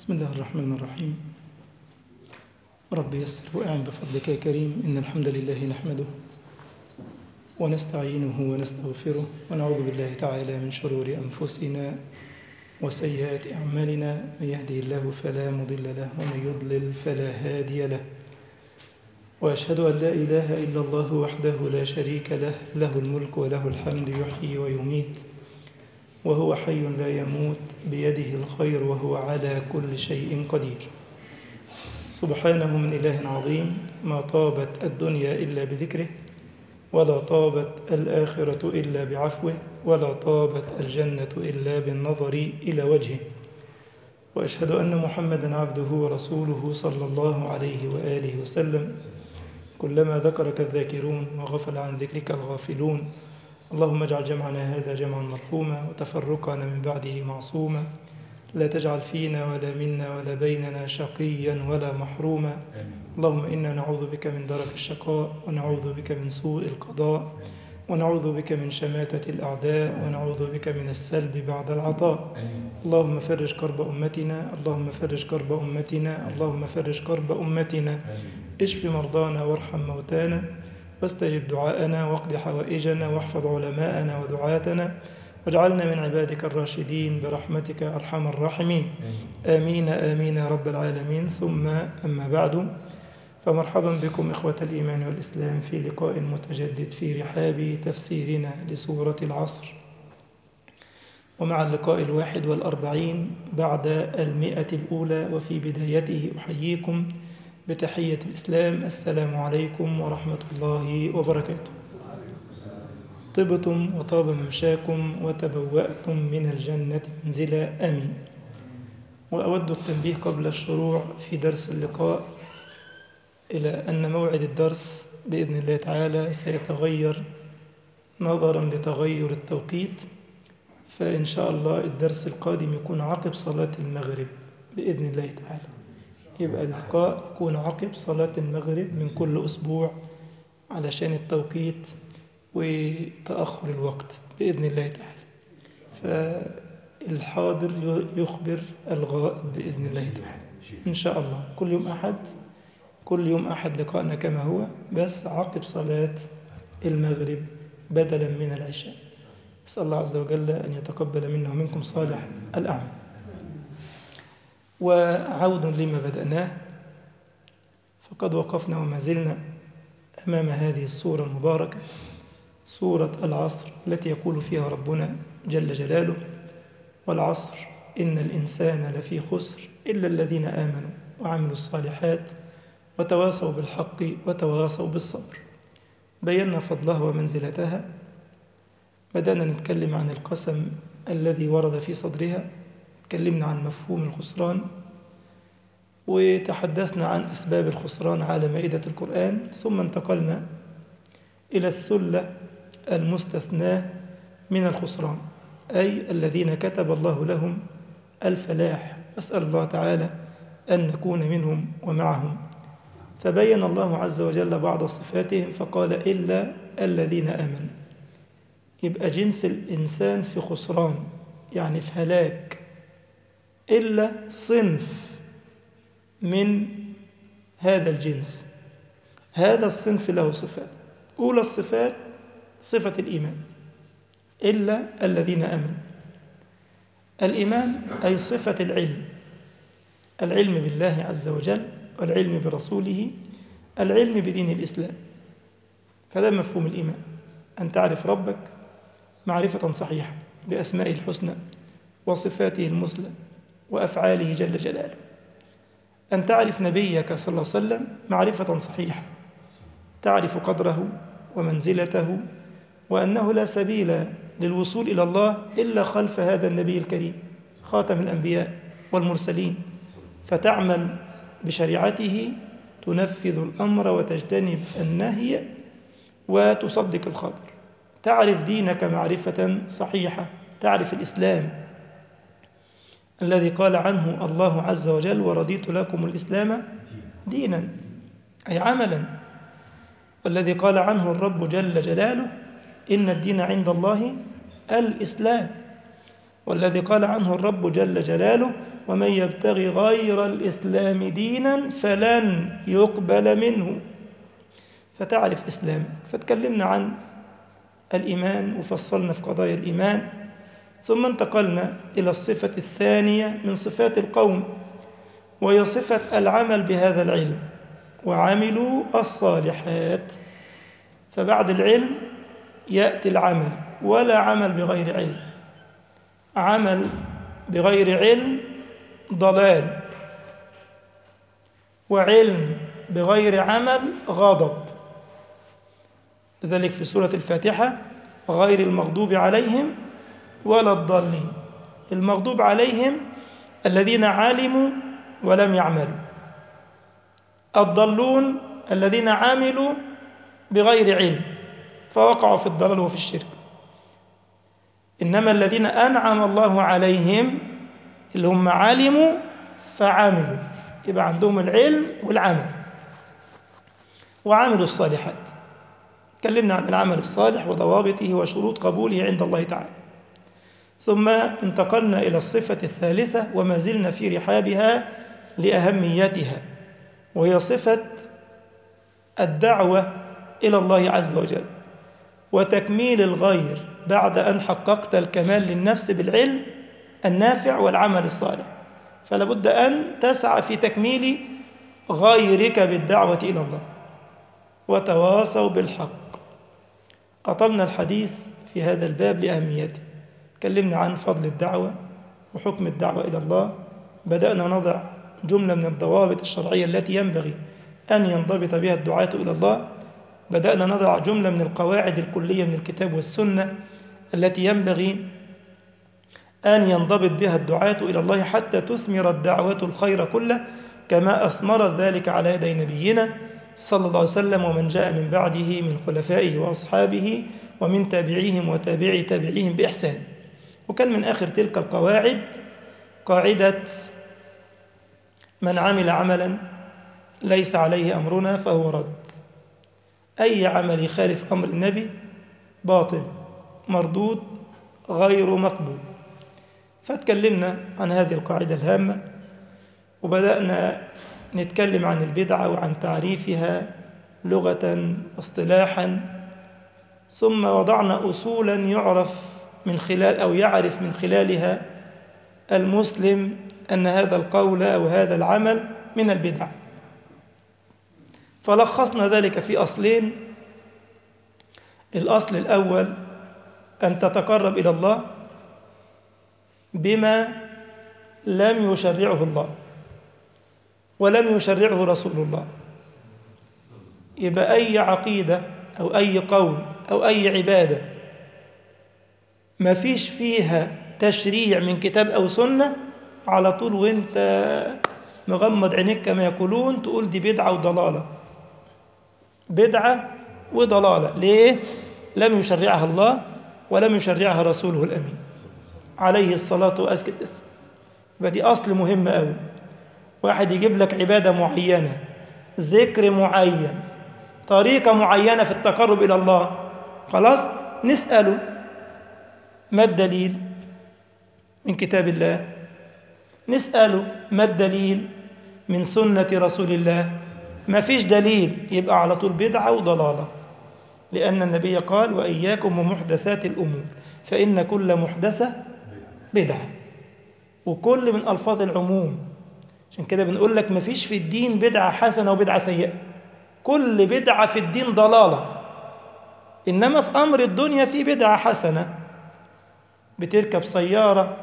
بسم الله الرحمن الرحيم رب يسر وأعن بفضلك يا كريم إن الحمد لله نحمده ونستعينه ونستغفره ونعوذ بالله تعالى من شرور أنفسنا وسيئات أعمالنا من يهده الله فلا مضل له ومن يضلل فلا هادي له وأشهد أن لا إله إلا الله وحده لا شريك له له الملك وله الحمد يحيي ويميت وهو حي لا يموت بيده الخير وهو على كل شيء قدير سبحانه من إله عظيم ما طابت الدنيا إلا بذكره ولا طابت الآخرة إلا بعفوه ولا طابت الجنة إلا بالنظر إلى وجهه وأشهد أن محمدا عبده ورسوله صلى الله عليه وآله وسلم كلما ذكرك الذاكرون وغفل عن ذكرك الغافلون اللهم اجعل جمعنا هذا جمعا مرحوما وتفرقنا من بعده معصوما لا تجعل فينا ولا منا ولا بيننا شقيا ولا محروما اللهم إنا نعوذ بك من درك الشقاء ونعوذ بك من سوء القضاء ونعوذ بك من شماتة الأعداء ونعوذ بك من السلب بعد العطاء اللهم فرج كرب أمتنا اللهم فرج كرب أمتنا اللهم فرج كرب أمتنا اشف مرضانا وارحم موتانا واستجب دعاءنا واقض حوائجنا واحفظ علماءنا ودعاتنا واجعلنا من عبادك الراشدين برحمتك أرحم الراحمين آمين آمين يا رب العالمين ثم أما بعد فمرحبا بكم إخوة الإيمان والإسلام في لقاء متجدد في رحاب تفسيرنا لسورة العصر ومع اللقاء الواحد والأربعين بعد المئة الأولى وفي بدايته أحييكم بتحية الإسلام السلام عليكم ورحمة الله وبركاته طبتم وطاب ممشاكم وتبوأتم من الجنة منزلا أمين وأود التنبيه قبل الشروع في درس اللقاء إلى أن موعد الدرس بإذن الله تعالى سيتغير نظرا لتغير التوقيت فإن شاء الله الدرس القادم يكون عقب صلاة المغرب بإذن الله تعالى يبقى اللقاء يكون عقب صلاة المغرب من كل أسبوع علشان التوقيت وتأخر الوقت بإذن الله تعالى فالحاضر يخبر الغائب بإذن الله تعالى إن شاء الله كل يوم أحد كل يوم أحد لقاءنا كما هو بس عقب صلاة المغرب بدلا من العشاء أسأل الله عز وجل أن يتقبل منا ومنكم صالح الأعمال وعود لما بدأناه فقد وقفنا وما زلنا أمام هذه السورة المباركة سورة العصر التي يقول فيها ربنا جل جلاله والعصر إن الإنسان لفي خسر إلا الذين آمنوا وعملوا الصالحات وتواصوا بالحق وتواصوا بالصبر بينا فضلها ومنزلتها بدأنا نتكلم عن القسم الذي ورد في صدرها تكلمنا عن مفهوم الخسران وتحدثنا عن أسباب الخسران على مائدة القرآن ثم انتقلنا إلى الثلة المستثناة من الخسران أي الذين كتب الله لهم الفلاح أسأل الله تعالى أن نكون منهم ومعهم فبين الله عز وجل بعض صفاتهم فقال إلا الذين آمنوا يبقى جنس الإنسان في خسران يعني في هلاك إلا صنف من هذا الجنس هذا الصنف له صفات أولى الصفات صفة الإيمان إلا الذين آمنوا الإيمان أي صفة العلم العلم بالله عز وجل والعلم برسوله العلم بدين الإسلام فده مفهوم الإيمان أن تعرف ربك معرفة صحيحة بأسمائه الحسنى وصفاته المثلى وأفعاله جل جلاله أن تعرف نبيك صلى الله عليه وسلم معرفة صحيحة تعرف قدره ومنزلته وأنه لا سبيل للوصول إلى الله إلا خلف هذا النبي الكريم خاتم الأنبياء والمرسلين فتعمل بشريعته تنفذ الأمر وتجتنب النهي وتصدق الخبر تعرف دينك معرفة صحيحة تعرف الإسلام الذي قال عنه الله عز وجل ورضيت لكم الإسلام دينا أي عملا والذي قال عنه الرب جل جلاله إن الدين عند الله الإسلام والذي قال عنه الرب جل جلاله ومن يبتغي غير الإسلام دينا فلن يقبل منه فتعرف إسلامك فتكلمنا عن الإيمان وفصلنا في قضايا الإيمان ثم انتقلنا إلى الصفة الثانية من صفات القوم وهي صفة العمل بهذا العلم وعملوا الصالحات فبعد العلم يأتي العمل ولا عمل بغير علم عمل بغير علم ضلال وعلم بغير عمل غضب لذلك في سورة الفاتحة غير المغضوب عليهم ولا الضالين المغضوب عليهم الذين علموا ولم يعملوا الضالون الذين عملوا بغير علم فوقعوا في الضلال وفي الشرك إنما الذين أنعم الله عليهم اللي هم علموا فعملوا يبقى عندهم العلم والعمل وعملوا الصالحات تكلمنا عن العمل الصالح وضوابطه وشروط قبوله عند الله تعالى ثم انتقلنا إلى الصفة الثالثة وما زلنا في رحابها لأهميتها وهي صفة الدعوة إلى الله عز وجل وتكميل الغير بعد أن حققت الكمال للنفس بالعلم النافع والعمل الصالح فلا بد أن تسعى في تكميل غيرك بالدعوة إلى الله وتواصوا بالحق أطلنا الحديث في هذا الباب لأهميته تكلمنا عن فضل الدعوة وحكم الدعوة إلى الله بدأنا نضع جملة من الضوابط الشرعية التي ينبغي أن ينضبط بها الدعاة إلى الله بدأنا نضع جملة من القواعد الكلية من الكتاب والسنة التي ينبغي أن ينضبط بها الدعاة إلى الله حتى تثمر الدعوة الخير كله كما أثمرت ذلك على يدي نبينا صلى الله عليه وسلم ومن جاء من بعده من خلفائه وأصحابه ومن تابعيهم وتابعي تابعيهم بإحسان وكان من آخر تلك القواعد قاعدة من عمل عملا ليس عليه أمرنا فهو رد أي عمل يخالف أمر النبي باطل مردود غير مقبول فتكلمنا عن هذه القاعدة الهامة وبدأنا نتكلم عن البدعة وعن تعريفها لغة اصطلاحا ثم وضعنا أصولا يعرف من خلال أو يعرف من خلالها المسلم أن هذا القول أو هذا العمل من البدع فلخصنا ذلك في أصلين الأصل الأول أن تتقرب إلى الله بما لم يشرعه الله ولم يشرعه رسول الله يبقى أي عقيدة أو أي قول أو أي عبادة ما فيش فيها تشريع من كتاب أو سنة على طول وانت مغمض عينيك كما يقولون تقول دي بدعة وضلالة بدعة وضلالة ليه؟ لم يشرعها الله ولم يشرعها رسوله الأمين عليه الصلاة وأزكى يبقى دي أصل مهم أوي واحد يجيب لك عبادة معينة ذكر معين طريقة معينة في التقرب إلى الله خلاص نسأله ما الدليل من كتاب الله نسأله ما الدليل من سنة رسول الله ما فيش دليل يبقى على طول بدعة وضلالة لأن النبي قال وإياكم ومحدثات الأمور فإن كل محدثة بدعة وكل من ألفاظ العموم عشان كده بنقول لك ما فيش في الدين بدعة حسنة وبدعة سيئة كل بدعة في الدين ضلالة إنما في أمر الدنيا في بدعة حسنة بتركب سيارة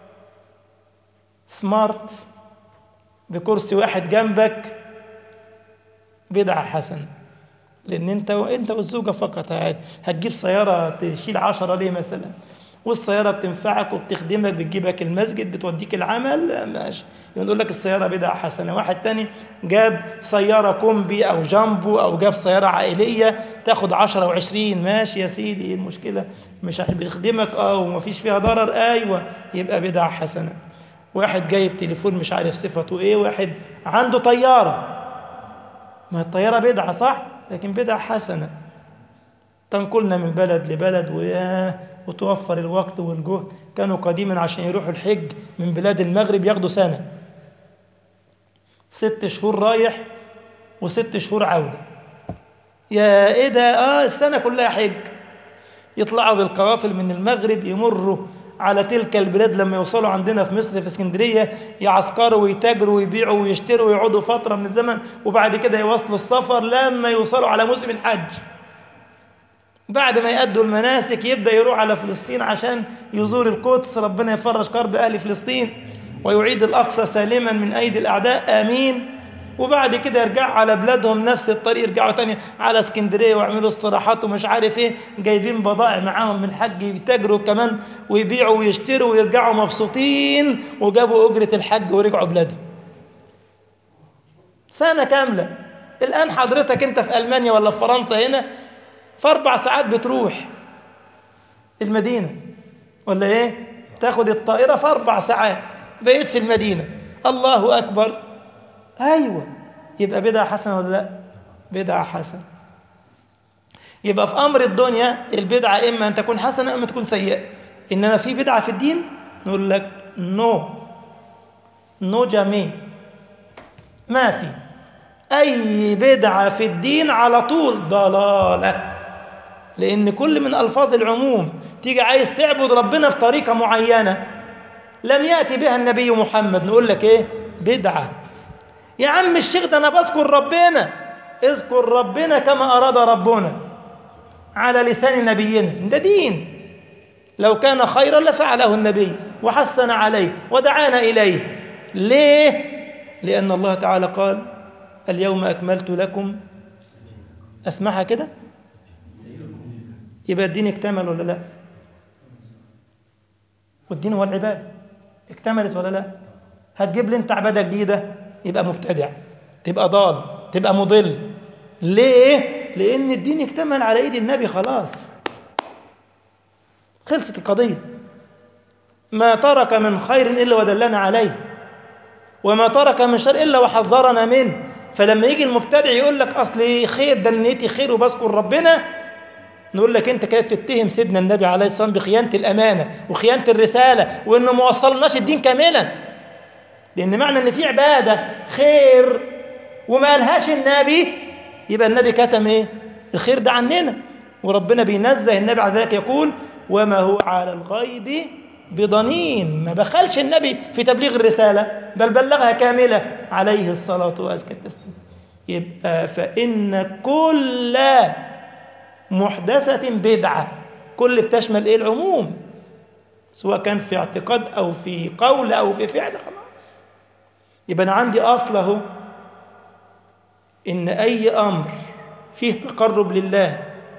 سمارت بكرسي واحد جنبك بدعة حسنة لأن أنت وأنت والزوجة فقط هتجيب سيارة تشيل عشرة ليه مثلا والسيارة بتنفعك وبتخدمك بتجيبك المسجد بتوديك العمل ماشي يقول لك السيارة بدعة حسنة واحد تاني جاب سيارة كومبي أو جامبو أو جاب سيارة عائلية تاخد عشرة وعشرين ماشي يا سيدي ايه المشكلة مش بتخدمك اه ومفيش فيها ضرر أيوة يبقى بدعة حسنة واحد جايب تليفون مش عارف صفته ايه واحد عنده طيارة ما الطيارة بدعة صح لكن بدعة حسنة تنقلنا من بلد لبلد وياه وتوفر الوقت والجهد كانوا قديما عشان يروحوا الحج من بلاد المغرب ياخدوا سنة ست شهور رايح وست شهور عودة يا ايه ده اه السنة كلها حج يطلعوا بالقوافل من المغرب يمروا على تلك البلاد لما يوصلوا عندنا في مصر في اسكندرية يعسكروا ويتاجروا ويبيعوا ويشتروا ويقعدوا فترة من الزمن وبعد كده يواصلوا السفر لما يوصلوا على موسم الحج بعد ما يأدوا المناسك يبدأ يروح على فلسطين عشان يزور القدس ربنا يفرج كرب أهل فلسطين ويعيد الأقصى سالما من أيدي الأعداء آمين وبعد كده يرجعوا على بلادهم نفس الطريق يرجعوا تاني على اسكندريه ويعملوا استراحات ومش عارف ايه جايبين بضائع معاهم من الحج يتاجروا كمان ويبيعوا ويشتروا ويرجعوا مبسوطين وجابوا اجره الحج ورجعوا بلادهم. سنه كامله الان حضرتك انت في المانيا ولا في فرنسا هنا في اربع ساعات بتروح المدينه ولا ايه؟ تاخد الطائره في اربع ساعات بقيت في المدينه الله اكبر ايوه يبقى بدعه حسنه ولا لا بدعه حسنه يبقى في امر الدنيا البدعه اما ان تكون حسنه اما تكون سيئه انما في بدعه في الدين نقول لك نو نو جامي ما في اي بدعه في الدين على طول ضلاله لان كل من الفاظ العموم تيجي عايز تعبد ربنا بطريقه معينه لم ياتي بها النبي محمد نقول لك ايه بدعه يا عم الشيخ ده انا بذكر ربنا اذكر ربنا كما اراد ربنا على لسان نبينا ده دين لو كان خيرا لفعله النبي وحثنا عليه ودعانا اليه ليه لان الله تعالى قال اليوم اكملت لكم اسمعها كده يبقى الدين اكتمل ولا لا والدين هو العباده اكتملت ولا لا هتجيب لي انت عباده جديده يبقى مبتدع تبقى ضال تبقى مضل ليه لان الدين اكتمل على ايد النبي خلاص خلصت القضيه ما ترك من خير الا ودلنا عليه وما ترك من شر الا وحذرنا منه فلما يجي المبتدع يقول لك اصل خير ده نيتي خير وبذكر ربنا نقول لك انت كده بتتهم سيدنا النبي عليه الصلاه والسلام بخيانه الامانه وخيانه الرساله وانه ما وصلناش الدين كاملا لأن معنى أن في عبادة خير وما قالهاش النبي يبقى النبي كتم إيه؟ الخير ده عننا وربنا بينزه النبي على ذلك يقول وما هو على الغيب بضنين ما بخلش النبي في تبليغ الرسالة بل بلغها كاملة عليه الصلاة وأزكى التسليم يبقى فإن كل محدثة بدعة كل بتشمل إيه العموم سواء كان في اعتقاد أو في قول أو في فعل خلاص يبقى أنا عندي أصل أهو إن أي أمر فيه تقرب لله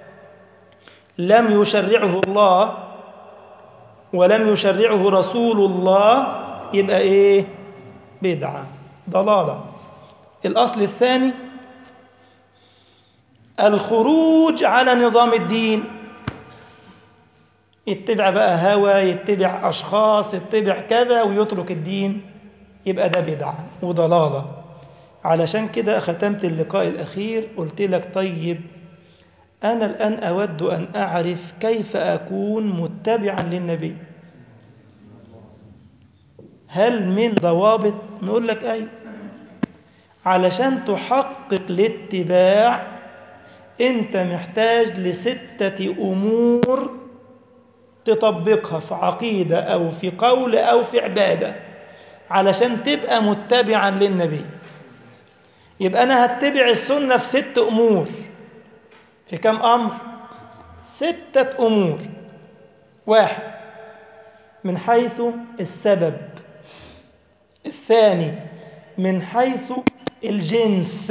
لم يشرعه الله ولم يشرعه رسول الله يبقى إيه بدعة ضلالة الأصل الثاني الخروج على نظام الدين يتبع بقى هوى يتبع أشخاص يتبع كذا ويترك الدين يبقى ده بدعة وضلالة علشان كده ختمت اللقاء الأخير قلت لك طيب أنا الآن أود أن أعرف كيف أكون متبعا للنبي هل من ضوابط نقول لك أي علشان تحقق الاتباع أنت محتاج لستة أمور تطبقها في عقيدة أو في قول أو في عبادة علشان تبقى متبعا للنبي يبقى أنا هتبع السنة في ست أمور في كم أمر؟ ستة أمور واحد من حيث السبب الثاني من حيث الجنس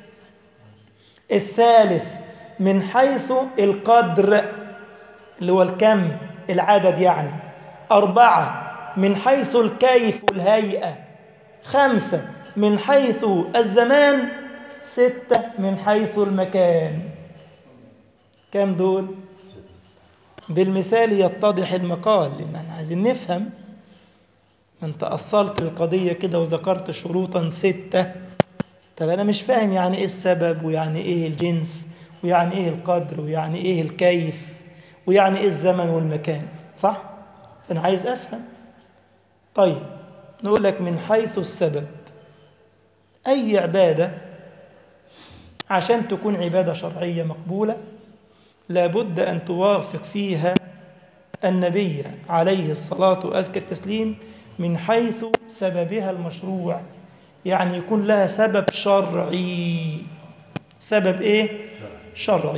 الثالث من حيث القدر اللي هو الكم العدد يعني أربعة من حيث الكيف والهيئة خمسة من حيث الزمان ستة من حيث المكان كم دول بالمثال يتضح المقال لأن احنا عايزين نفهم انت أصلت القضية كده وذكرت شروطا ستة طب أنا مش فاهم يعني إيه السبب ويعني إيه الجنس ويعني إيه القدر ويعني إيه الكيف ويعني إيه الزمن والمكان صح؟ أنا عايز أفهم طيب نقول لك من حيث السبب أي عبادة عشان تكون عبادة شرعية مقبولة لابد أن توافق فيها النبي عليه الصلاة وأزكى التسليم من حيث سببها المشروع يعني يكون لها سبب شرعي سبب إيه؟ شرعي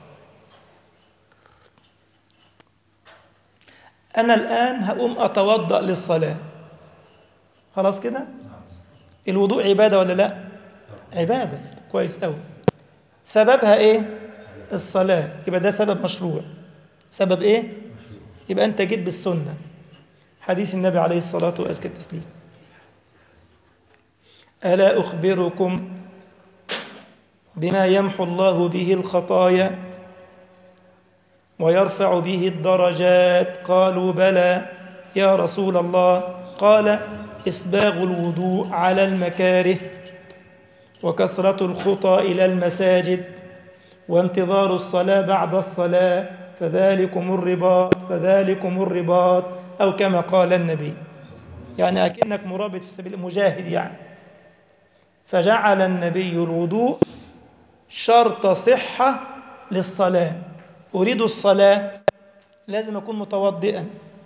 أنا الآن هقوم أتوضأ للصلاة خلاص كده؟ الوضوء عبادة ولا لا؟ عبادة كويس أوي سببها إيه؟ الصلاة يبقى ده سبب مشروع سبب إيه؟ يبقى أنت جيت بالسنة حديث النبي عليه الصلاة وأزكى التسليم ألا أخبركم بما يمحو الله به الخطايا ويرفع به الدرجات قالوا بلى يا رسول الله قال إسباغ الوضوء على المكاره وكثرة الخطى إلى المساجد وانتظار الصلاة بعد الصلاة فذلكم الرباط فذلكم الرباط أو كما قال النبي يعني أكنك مرابط في سبيل المجاهد يعني فجعل النبي الوضوء شرط صحة للصلاة أريد الصلاة لازم أكون متوضئا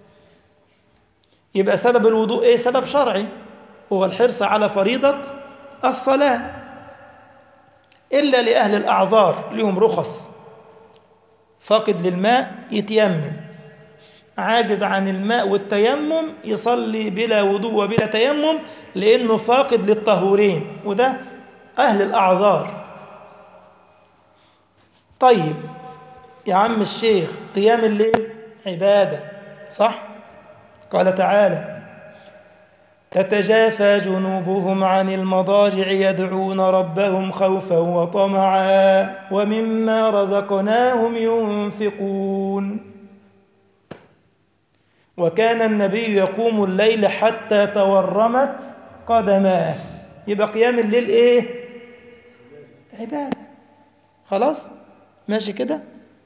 يبقى سبب الوضوء إيه سبب شرعي هو الحرص على فريضة الصلاة إلا لأهل الأعذار لهم رخص فاقد للماء يتيمم عاجز عن الماء والتيمم يصلي بلا وضوء وبلا تيمم لأنه فاقد للطهورين وده أهل الأعذار طيب يا عم الشيخ قيام الليل عبادة صح؟ قال تعالى تتجافى جنوبهم عن المضاجع يدعون ربهم خوفا وطمعا ومما رزقناهم ينفقون وكان النبي يقوم الليل حتى تورمت قدماه يبقى قيام الليل ايه عبادة خلاص ماشي كده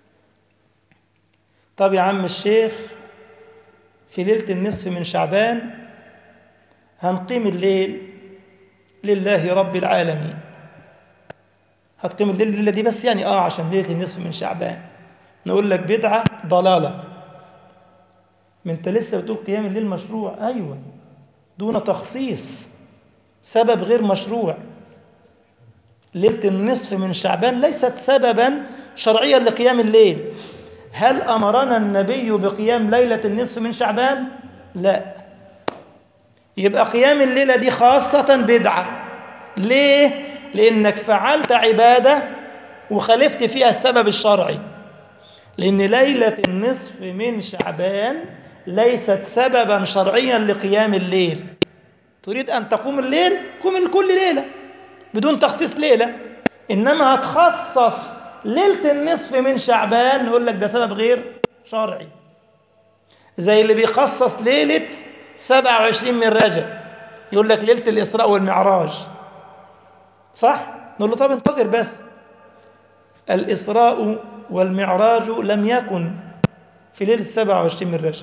طب يا عم الشيخ في ليلة النصف من شعبان هنقيم الليل لله رب العالمين هتقيم الليل الليلة دي بس يعني اه عشان ليلة النصف من شعبان نقول لك بدعة ضلالة ما انت لسه بتقول قيام الليل مشروع ايوه دون تخصيص سبب غير مشروع ليلة النصف من شعبان ليست سببا شرعيا لقيام الليل هل أمرنا النبي بقيام ليلة النصف من شعبان؟ لا يبقى قيام الليلة دي خاصة بدعة ليه؟ لأنك فعلت عبادة وخالفت فيها السبب الشرعي لأن ليلة النصف من شعبان ليست سببا شرعيا لقيام الليل تريد أن تقوم الليل قم كل ليلة بدون تخصيص ليلة إنما هتخصص ليلة النصف من شعبان نقول لك ده سبب غير شرعي زي اللي بيخصص ليلة 27 من رجب يقول لك ليلة الإسراء والمعراج صح؟ نقول له طب انتظر بس الإسراء والمعراج لم يكن في ليلة 27 من رجب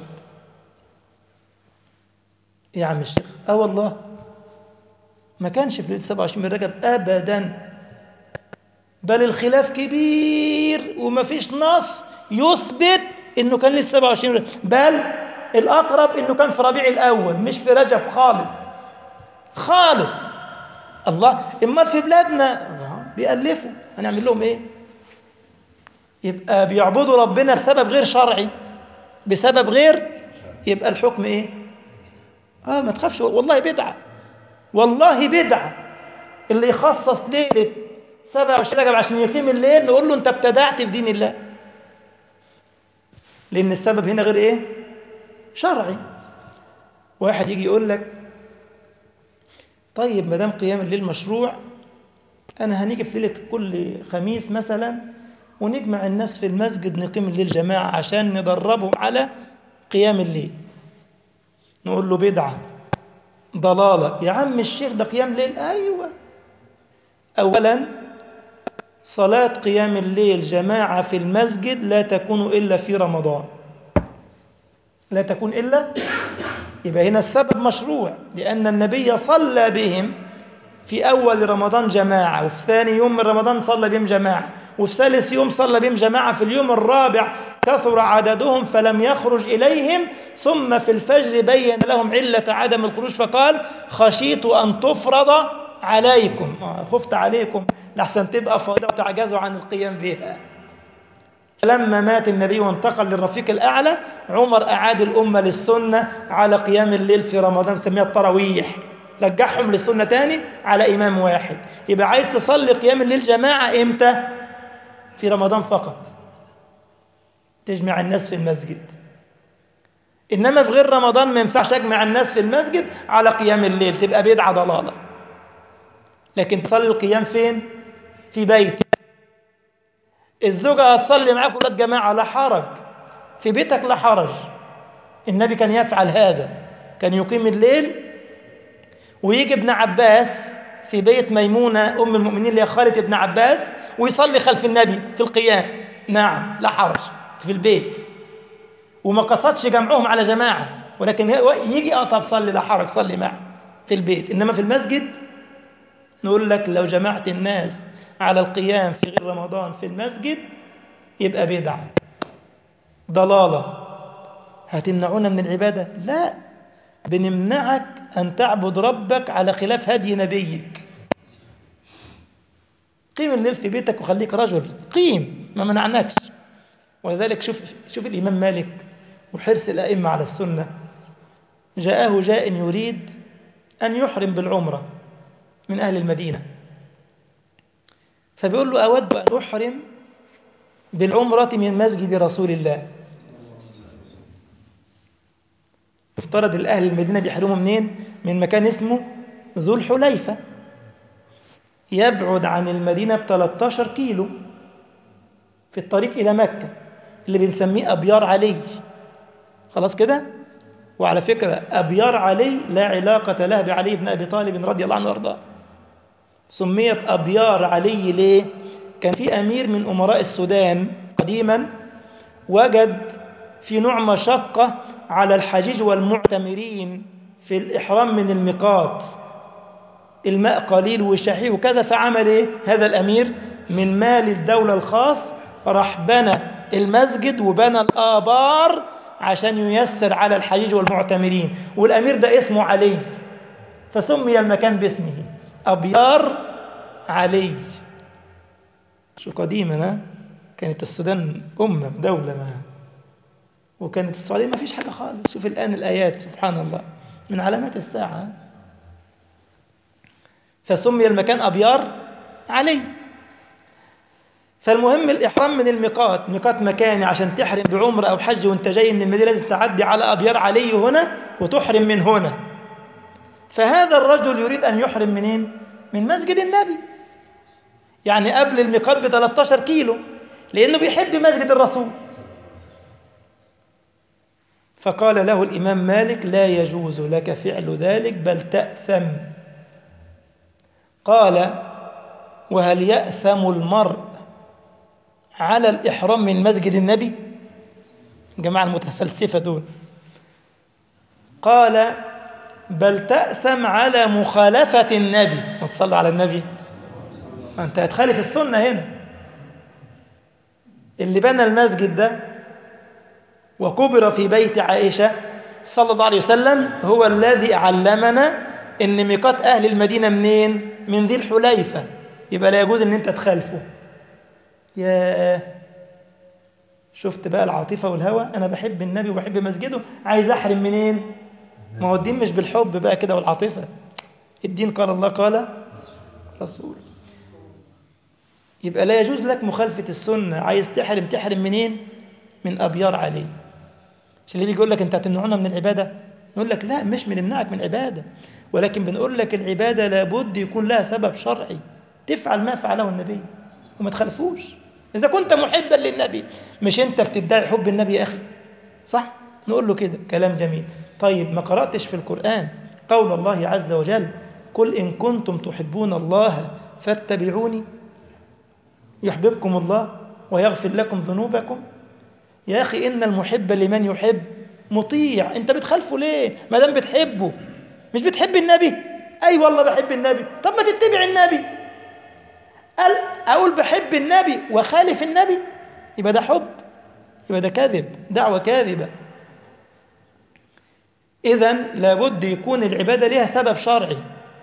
يا عم الشيخ اه والله ما كانش في ليلة 27 من رجب أبدا بل الخلاف كبير وما فيش نص يثبت انه كان ليلة 27 من رجب بل الأقرب انه كان في ربيع الأول مش في رجب خالص خالص الله امال في بلادنا بيألفوا هنعمل لهم ايه يبقى بيعبدوا ربنا بسبب غير شرعي بسبب غير يبقى الحكم ايه اه ما تخافش والله بدعه والله بدعه اللي يخصص ليله 27 رجب عشان يقيم الليل نقول له انت ابتدعت في دين الله لان السبب هنا غير ايه شرعي واحد يجي يقول لك طيب ما دام قيام الليل مشروع انا هنيجي في ليله كل خميس مثلا ونجمع الناس في المسجد نقيم الليل جماعه عشان ندربهم على قيام الليل نقول له بدعه ضلاله يا عم الشيخ ده قيام ليل ايوه اولا صلاة قيام الليل جماعة في المسجد لا تكون إلا في رمضان لا تكون إلا يبقى هنا السبب مشروع لأن النبي صلى بهم في أول رمضان جماعة وفي ثاني يوم من رمضان صلى بهم جماعة وفي ثالث يوم صلى بهم جماعة في اليوم الرابع كثر عددهم فلم يخرج إليهم ثم في الفجر بين لهم علة عدم الخروج فقال خشيت أن تفرض عليكم خفت عليكم لحسن تبقى فاضة وتعجزوا عن القيام بها لما مات النبي وانتقل للرفيق الأعلى عمر أعاد الأمة للسنة على قيام الليل في رمضان سميها التراويح رجعهم للسنة تاني على إمام واحد يبقى عايز تصلي قيام الليل جماعة إمتى في رمضان فقط تجمع الناس في المسجد إنما في غير رمضان ما ينفعش أجمع الناس في المسجد على قيام الليل تبقى بدعة ضلالة لكن تصلي القيام فين في بيتك الزوجة هتصلي معاك ولاد جماعة لا حرج في بيتك لا حرج النبي كان يفعل هذا كان يقيم الليل ويجي ابن عباس في بيت ميمونة أم المؤمنين اللي هي خالة ابن عباس ويصلي خلف النبي في القيام نعم لا حرج في البيت وما قصدش جمعهم على جماعة ولكن يجي اه طب صلي لا حرج صلي معه في البيت إنما في المسجد نقول لك لو جمعت الناس على القيام في غير رمضان في المسجد يبقى بدعة ضلالة هتمنعونا من العبادة لا بنمنعك أن تعبد ربك على خلاف هدي نبيك قيم الليل في بيتك وخليك رجل قيم ما منعناكش ولذلك شوف شوف الإمام مالك وحرص الأئمة على السنة جاءه جاء يريد أن يحرم بالعمرة من أهل المدينة فبيقول له أود أن أحرم بالعمرة من مسجد رسول الله افترض الأهل المدينة بيحرموا منين؟ من مكان اسمه ذو الحليفة يبعد عن المدينة ب 13 كيلو في الطريق إلى مكة اللي بنسميه أبيار علي خلاص كده؟ وعلى فكرة أبيار علي لا علاقة لها بعلي بن أبي طالب رضي الله عنه وأرضاه سميت أبيار علي ليه؟ كان في أمير من أمراء السودان قديما وجد في نوع مشقة على الحجيج والمعتمرين في الإحرام من الميقات الماء قليل وشحيح وكذا فعمل إيه؟ هذا الأمير من مال الدولة الخاص راح بنى المسجد وبنى الآبار عشان ييسر على الحجيج والمعتمرين والأمير ده اسمه علي فسمي المكان باسمه أبيار علي شو قديما كانت السودان أمة دولة ما وكانت السعودية ما فيش حاجة خالص شوف الآن الآيات سبحان الله من علامات الساعة فسمي المكان أبيار علي فالمهم الإحرام من الميقات ميقات مكاني عشان تحرم بعمر أو حج وانت جاي من المدينة لازم تعدي على أبيار علي هنا وتحرم من هنا فهذا الرجل يريد أن يحرم منين؟ من مسجد النبي يعني قبل الميقات ب 13 كيلو لأنه بيحب مسجد الرسول فقال له الإمام مالك لا يجوز لك فعل ذلك بل تأثم قال وهل يأثم المرء على الإحرام من مسجد النبي جماعة المتفلسفة دول قال بل تأثم على مخالفة النبي ما تصلى على النبي أنت هتخالف السنة هنا اللي بنى المسجد ده وكبر في بيت عائشة صلى الله عليه وسلم هو الذي علمنا ان ميقات أهل المدينة منين من ذي الحليفة يبقى لا يجوز ان انت تخالفه يا شفت بقى العاطفة والهوى أنا بحب النبي وبحب مسجده عايز أحرم منين ما هو الدين مش بالحب بقى كده والعاطفة الدين قال الله قال رسول يبقى لا يجوز لك مخالفة السنة عايز تحرم تحرم منين من أبيار علي مش اللي بيقول لك أنت هتمنعونا من العبادة نقول لك لا مش بنمنعك من العبادة ولكن بنقول لك العبادة لابد يكون لها سبب شرعي تفعل ما فعله النبي وما تخالفوش إذا كنت محبا للنبي مش أنت بتدعي حب النبي يا أخي صح؟ نقول له كده كلام جميل طيب ما قرأتش في القرآن قول الله عز وجل قل إن كنتم تحبون الله فاتبعوني يحببكم الله ويغفر لكم ذنوبكم يا أخي إن المحب لمن يحب مطيع أنت بتخالفه ليه ما دام بتحبه مش بتحب النبي أي والله بحب النبي طب ما تتبع النبي قال أقول بحب النبي وخالف النبي يبقى ده حب يبقى ده كذب دعوة كاذبة إذا لابد يكون العبادة لها سبب شرعي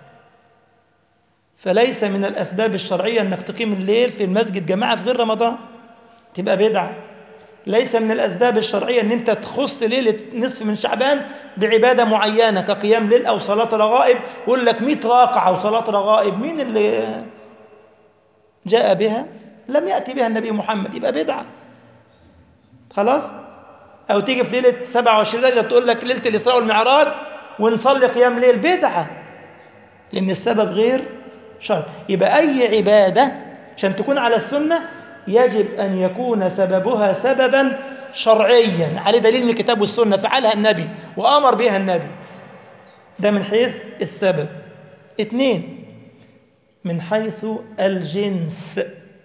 فليس من الأسباب الشرعية أنك تقيم الليل في المسجد جماعة في غير رمضان تبقى بدعة ليس من الأسباب الشرعية أن أنت تخص ليلة نصف من شعبان بعبادة معينة كقيام ليل أو صلاة رغائب يقول لك 100 راكعة وصلاة رغائب مين اللي جاء بها لم يأتي بها النبي محمد يبقى بدعة خلاص أو تيجي في ليلة 27 رجب تقول لك ليلة الإسراء والمعراج ونصلي قيام ليل بدعة لأن السبب غير شرع يبقى أي عبادة عشان تكون على السنة يجب أن يكون سببها سببا شرعيا على دليل من الكتاب والسنة فعلها النبي وأمر بها النبي ده من حيث السبب اثنين من حيث الجنس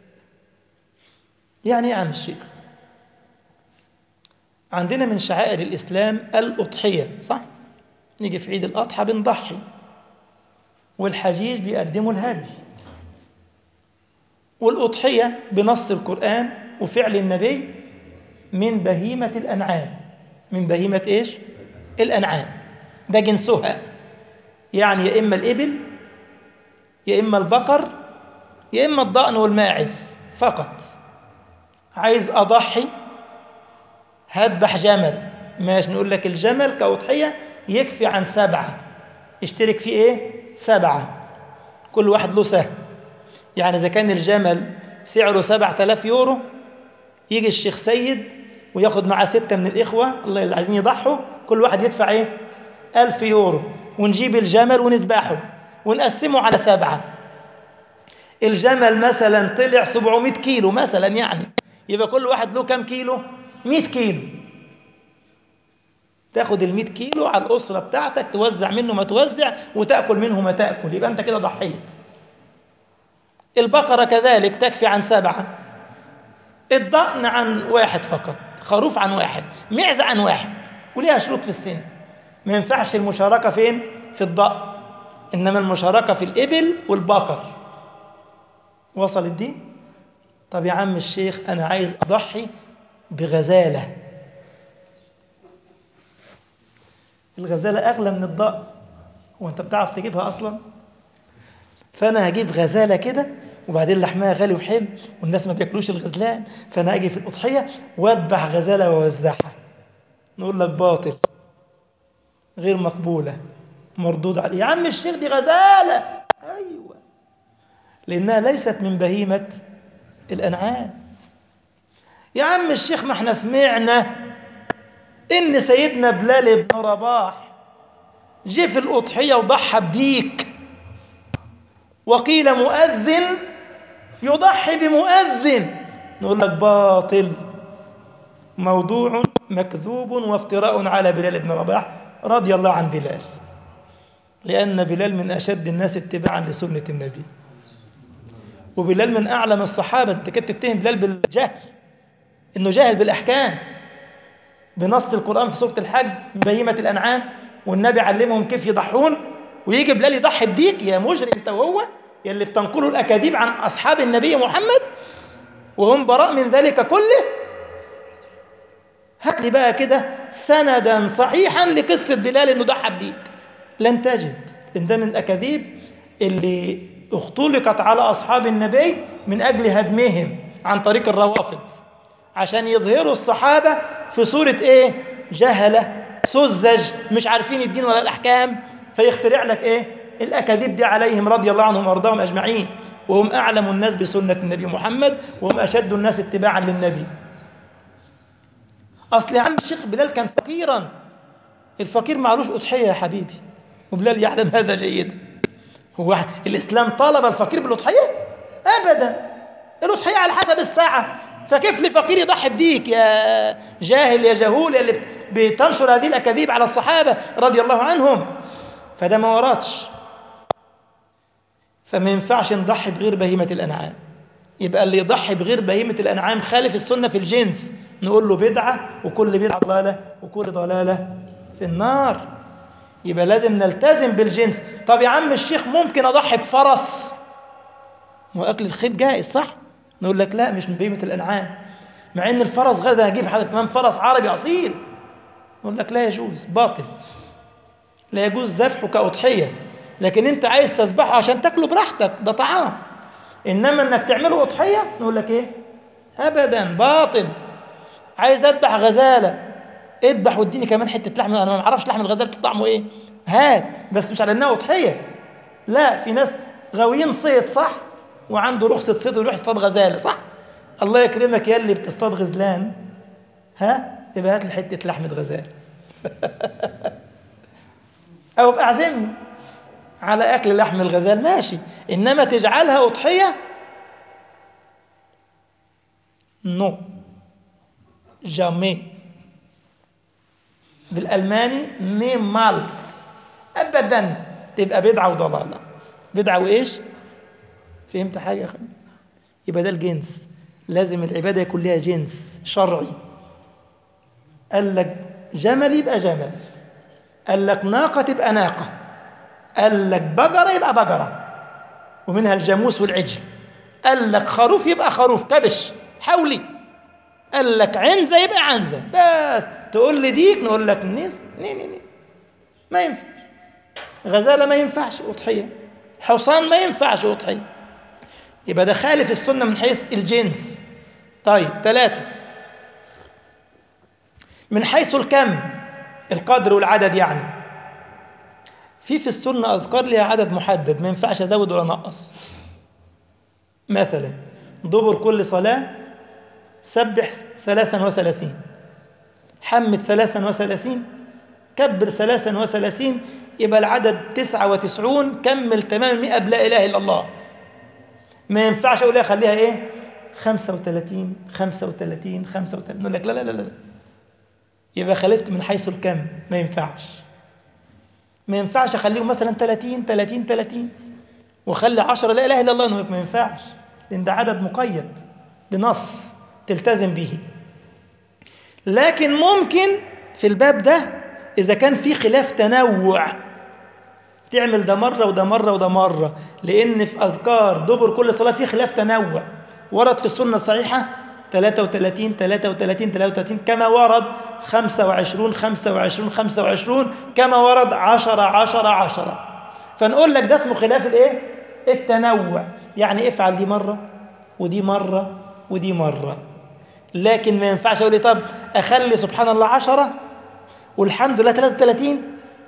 يعني ايه يا عم الشيخ عندنا من شعائر الإسلام الأضحية صح؟ نيجي في عيد الأضحى بنضحي والحجيج بيقدموا الهدي والأضحية بنص القرآن وفعل النبي من بهيمة الأنعام من بهيمة إيش؟ الأنعام ده جنسها يعني يا إما الإبل يا إما البقر يا إما الضأن والماعز فقط عايز أضحي هذبح جمل ماشي نقول لك الجمل كأضحية يكفي عن سبعة اشترك فيه ايه سبعة كل واحد له سهم يعني إذا كان الجمل سعره سبعة آلاف يورو يجي الشيخ سيد وياخد معاه ستة من الإخوة الله اللي عايزين يضحوا كل واحد يدفع ايه ألف يورو ونجيب الجمل ونذبحه ونقسمه على سبعة الجمل مثلا طلع 700 كيلو مثلا يعني يبقى كل واحد له كم كيلو 100 كيلو تاخد ال 100 كيلو على الأسرة بتاعتك توزع منه ما توزع وتأكل منه ما تأكل يبقى أنت كده ضحيت البقرة كذلك تكفي عن سبعة الضأن عن واحد فقط خروف عن واحد معزة عن واحد وليها شروط في السن ما ينفعش المشاركة فين في الضأن إنما المشاركة في الإبل والبقر وصلت دي طب يا عم الشيخ أنا عايز أضحي بغزالة الغزالة أغلى من الضأن هو أنت بتعرف تجيبها أصلا فأنا هجيب غزالة كده وبعدين لحمها غالي وحلو والناس ما بياكلوش الغزلان فأنا أجي في الأضحية وأذبح غزالة وأوزعها نقول لك باطل غير مقبولة مردود عليه يا عم الشيخ دي غزالة أيوة لأنها ليست من بهيمة الأنعام يا عم الشيخ ما احنا سمعنا إن سيدنا بلال بن رباح جه في الأضحية وضحى بديك وقيل مؤذن يضحي بمؤذن نقول لك باطل موضوع مكذوب وافتراء على بلال بن رباح رضي الله عن بلال لأن بلال من أشد الناس اتباعا لسنة النبي وبلال من أعلم الصحابة أنت كنت تتهم بلال بالجهل إنه جاهل بالأحكام بنص القرآن في سورة الحج من بهيمة الأنعام والنبي علمهم كيف يضحون ويجي بلال يضحي بديك يا مجرم أنت وهو يلي بتنقلوا الأكاذيب عن أصحاب النبي محمد وهم براء من ذلك كله هات لي بقى كده سندا صحيحا لقصة بلال إنه ضحى بديك لن تجد إن ده من الأكاذيب اللي اختلقت على أصحاب النبي من أجل هدمهم عن طريق الروافض عشان يظهروا الصحابة في صورة إيه؟ جهلة سذج مش عارفين الدين ولا الأحكام فيخترع لك إيه؟ الأكاذيب دي عليهم رضي الله عنهم وارضاهم أجمعين وهم أعلم الناس بسنة النبي محمد وهم أشد الناس اتباعا للنبي أصل يا عم الشيخ بلال كان فقيرا الفقير معلوش أضحية يا حبيبي وبلال يعلم هذا جيدا هو الإسلام طالب الفقير بالأضحية أبدا الأضحية على حسب الساعة فكيف لفقير يضحي بديك يا جاهل يا جهول يا اللي بتنشر هذه الأكاذيب على الصحابة رضي الله عنهم فده ما وراش فما ينفعش نضحي بغير بهيمة الأنعام يبقى اللي يضحي بغير بهيمة الأنعام خالف السنة في الجنس نقول له بدعة وكل بدعة ضلالة وكل ضلالة في النار يبقى لازم نلتزم بالجنس طب يا عم الشيخ ممكن أضحي بفرس وأكل الخيل جائز صح نقول لك لا مش من بهيمة الأنعام مع ان الفرس غدا هجيب حاجة كمان فرس عربي أصيل نقول لك لا يجوز باطل لا يجوز ذبحه كأضحية لكن انت عايز تذبحه عشان تاكله براحتك ده طعام انما انك تعمله اضحيه نقول لك ايه ابدا باطل عايز اذبح غزاله اذبح واديني كمان حته لحم انا ما اعرفش لحم الغزاله طعمه ايه هات بس مش على انها اضحيه لا في ناس غاويين صيد صح وعنده رخصه صيد ويروح يصطاد غزاله صح الله يكرمك يا اللي بتصطاد غزلان ها يبقى هات لي حته لحمه غزال او ابقى اعزمني على أكل لحم الغزال ماشي إنما تجعلها أضحية نو جامي بالألماني نيمالز أبدا تبقى بدعة وضلالة بدعة وإيش فهمت حاجة يا أخي يبقى ده الجنس لازم العبادة يكون لها جنس شرعي قال لك جمل يبقى جمل قال لك ناقة تبقى ناقة قال لك بقرة يبقى بقرة ومنها الجاموس والعجل قال لك خروف يبقى خروف كبش حولي قال لك عنزة يبقى عنزة بس تقول لي ديك نقول لك نيس ني ني ني ما ينفع غزالة ما ينفعش أضحية حصان ما ينفعش أضحية يبقى ده خالف السنة من حيث الجنس طيب ثلاثة من حيث الكم القدر والعدد يعني في في السنة أذكار لها عدد محدد ما ينفعش أزود ولا أنقص مثلا دبر كل صلاة سبح ثلاثا وثلاثين حمد ثلاثا وثلاثين كبر ثلاثا وثلاثين يبقى العدد تسعة وتسعون كمل تمام مئة بلا إله إلا الله ما ينفعش أقول لها خليها إيه خمسة وثلاثين خمسة وثلاثين خمسة وثلاثين نقول لك لا لا لا لا يبقى خالفت من حيث الكم ما ينفعش ما ينفعش اخليهم مثلا 30 30 30 واخلي 10 لا اله الا الله ما ينفعش لان ده عدد مقيد بنص تلتزم به لكن ممكن في الباب ده اذا كان في خلاف تنوع تعمل ده مره وده مره وده مره لان في اذكار دبر كل صلاه في خلاف تنوع ورد في السنه الصحيحه 33 33 33 كما ورد 25 25 25 كما ورد 10 10 10 فنقول لك ده اسمه خلاف الايه التنوع يعني افعل دي مرة ودي مرة ودي مرة لكن ما ينفعش اقول لي طب اخلي سبحان الله 10 والحمد لله 33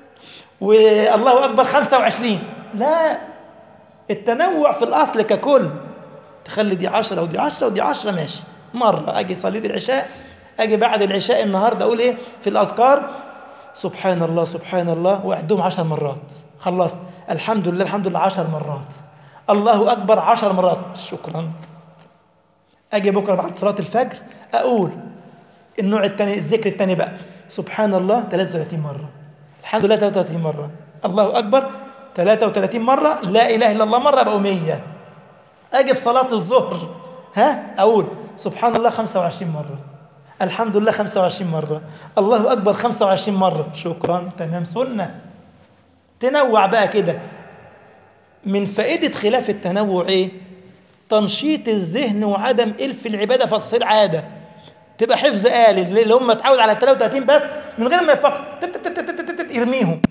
والله اكبر 25 لا التنوع في الاصل ككل تخلي دي 10 ودي 10 ودي 10 ماشي مرة أجي صليت العشاء أجي بعد العشاء النهاردة أقول إيه في الأذكار سبحان الله سبحان الله وأعدهم عشر مرات خلصت الحمد لله الحمد لله عشر مرات الله أكبر عشر مرات شكرا أجي بكرة بعد صلاة الفجر أقول النوع الثاني الذكر الثاني بقى سبحان الله 33 مرة الحمد لله 33 مرة الله أكبر 33 مرة لا إله إلا الله مرة بقوا 100 أجي في صلاة الظهر ها أقول سبحان الله 25 مرة الحمد لله 25 مرة الله أكبر 25 مرة شكرا تمام سنة تنوع بقى كده من فائدة خلاف التنوع إيه تنشيط الذهن وعدم إلف العبادة فتصير عادة تبقى حفظ آلي اللي هم متعود على 33 بس من غير ما يفكر يرميهم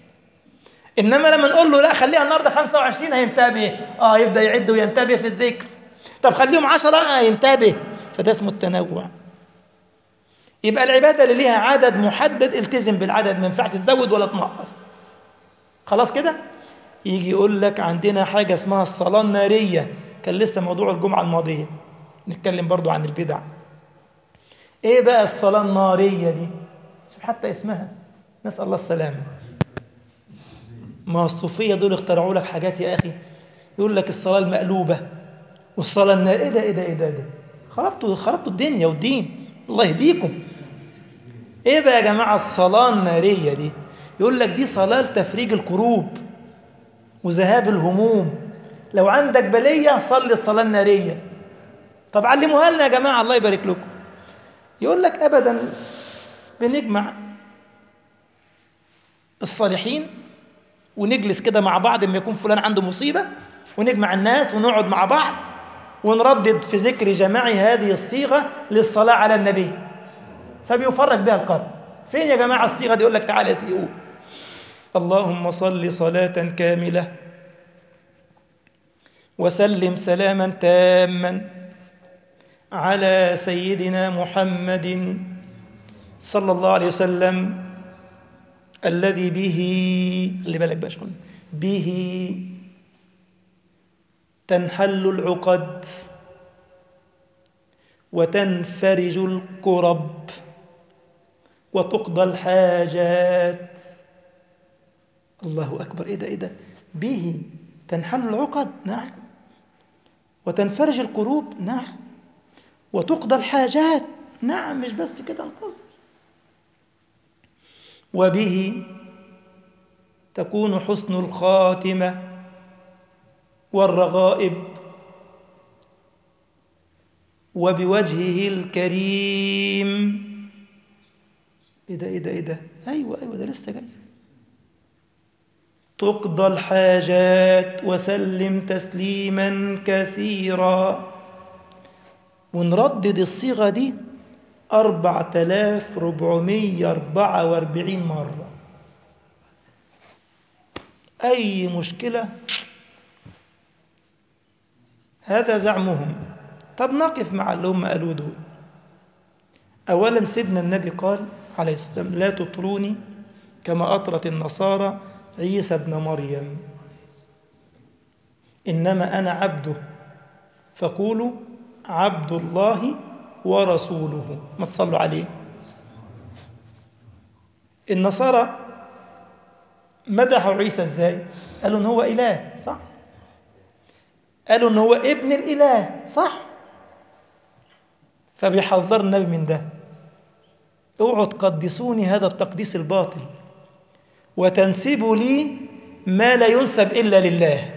إنما لما نقول له لا خليها النهارده 25 هينتبه آه يبدأ يعد وينتبه في الذكر طب خليهم 10 آه ينتبه فده اسمه التنوع يبقى العبادة اللي ليها عدد محدد التزم بالعدد ما ينفعش تزود ولا تنقص خلاص كده يجي يقول لك عندنا حاجة اسمها الصلاة النارية كان لسه موضوع الجمعة الماضية نتكلم برضو عن البدع ايه بقى الصلاة النارية دي شوف حتى اسمها نسأل الله السلامة ما الصوفية دول اخترعوا لك حاجات يا أخي يقول لك الصلاة المقلوبة والصلاة النارية ايه ده ايه ده ايه ده, إيه ده؟ خربتوا خربتوا الدنيا والدين الله يهديكم ايه بقى يا جماعة الصلاة النارية دي يقول لك دي صلاة لتفريج الكروب وذهاب الهموم لو عندك بلية صلي الصلاة النارية طب علموها لنا يا جماعة الله يبارك لكم يقول لك أبدا بنجمع الصالحين ونجلس كده مع بعض لما يكون فلان عنده مصيبة ونجمع الناس ونقعد مع بعض ونردد في ذكر جماعي هذه الصيغة للصلاة على النبي فبيفرق بها القلب فين يا جماعة الصيغة دي يقول لك تعالى يا سيدي قول اللهم صل صلاة كاملة وسلم سلاما تاما على سيدنا محمد صلى الله عليه وسلم الذي به اللي بالك بقى شغل به تنحل العقد وتنفرج الكرب وتقضى الحاجات الله أكبر إيه ده إيه ده به تنحل العقد نعم وتنفرج الكروب نعم وتقضى الحاجات نعم مش بس كده انتظر وبه تكون حسن الخاتمة والرغائب وبوجهه الكريم ايه ده ايه ده ايه ده ايوه ايوه ده لسه جاي تقضى الحاجات وسلم تسليما كثيرا ونردد الصيغة دي أربعة آلاف ربعمية أربعة وأربعين مرة أي مشكلة هذا زعمهم طب نقف مع اللي هم قالوا دول أولا سيدنا النبي قال عليه الصلاة والسلام لا تطروني كما أطرت النصارى عيسى ابن مريم إنما أنا عبده فقولوا عبد الله ورسوله ما تصلوا عليه النصارى مدحوا عيسى ازاي قالوا ان هو اله صح قالوا ان هو ابن الاله صح فبيحذر النبي من ده اوعوا تقدسوني هذا التقديس الباطل وتنسبوا لي ما لا ينسب الا لله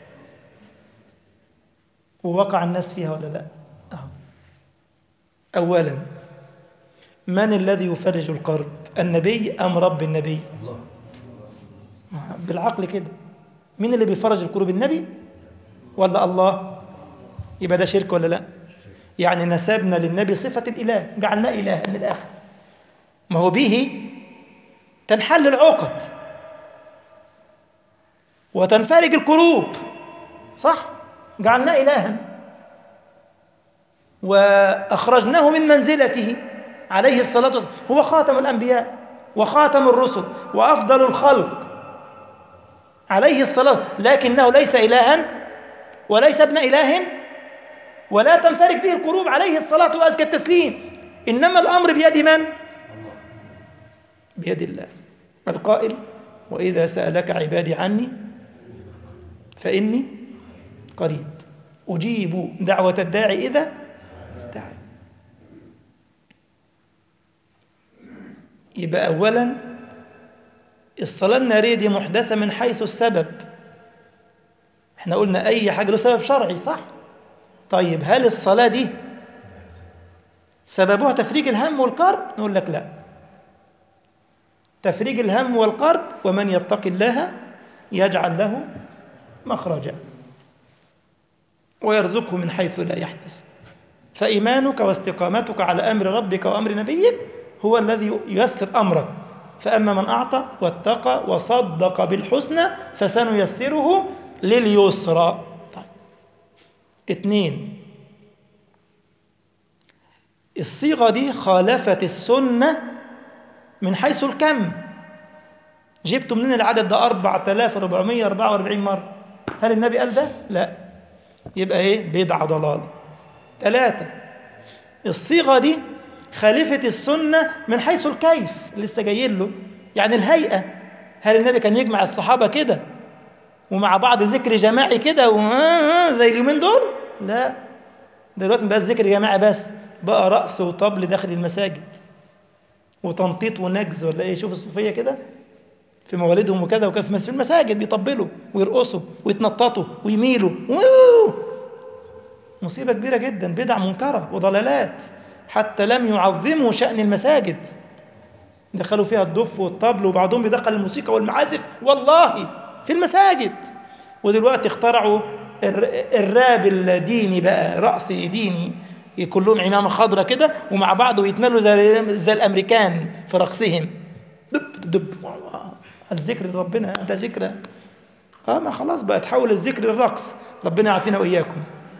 ووقع الناس فيها ولا لا أهو. اولا من الذي يفرج الكرب النبي ام رب النبي الله بالعقل كده مين اللي بيفرج الكروب النبي ولا الله يبقى ده شرك ولا لا يعني نسبنا للنبي صفة الإله جعلناه إله من الآخر ما هو به تنحل العقد وتنفرج الكروب صح جعلناه إلها وأخرجناه من منزلته عليه الصلاة والسلام هو خاتم الأنبياء وخاتم الرسل وأفضل الخلق عليه الصلاة لكنه ليس إلها وليس ابن إله ولا تنفرج به القلوب عليه الصلاة وأزكى التسليم إنما الأمر بيد من؟ الله بيد الله القائل وإذا سألك عبادي عني فإني قريب أجيب دعوة الداعي إذا دعا يبقى أولا الصلاة النارية دي محدثة من حيث السبب احنا قلنا أي حاجة له سبب شرعي صح؟ طيب هل الصلاة دي سببها تفريج الهم والكرب؟ نقول لك لا تفريج الهم والكرب ومن يتق الله يجعل له مخرجا ويرزقه من حيث لا يحتسب فإيمانك واستقامتك على أمر ربك وأمر نبيك هو الذي ييسر أمرك فأما من أعطى واتقى وصدق بالحسنى فسنيسره لليسرى طيب. اثنين الصيغة دي خالفت السنة من حيث الكم جبتوا منين العدد ده 4444 مرة هل النبي قال ده؟ لا يبقى ايه بدعة ضلال ثلاثة الصيغة دي خالفت السنة من حيث الكيف لسه جايين له يعني الهيئة هل النبي كان يجمع الصحابة كده ومع بعض ذكر جماعي كده و- زي اليومين دول لا دلوقتي مبقاش ذكر جماعي بس بقى رقص وطبل داخل المساجد وتنطيط ونجز ولا ايه شوف الصوفية كده في موالدهم وكذا وكذا في مس- في المساجد بيطبلوا ويرقصوا ويتنططوا ويميلوا ووو. مصيبة كبيرة جدا بدع منكرة وضلالات حتى لم يعظموا شأن المساجد دخلوا فيها الدف والطبل وبعضهم بيدخل الموسيقى والمعازف والله في المساجد ودلوقتي اخترعوا الراب الديني بقى رقص ديني كلهم عمامة خضرة كده ومع بعض ويتملوا زي, زي الأمريكان في رقصهم دب دب الذكر ربنا ده ذكرى اه ما خلاص بقى تحول الذكر للرقص ربنا يعافينا وإياكم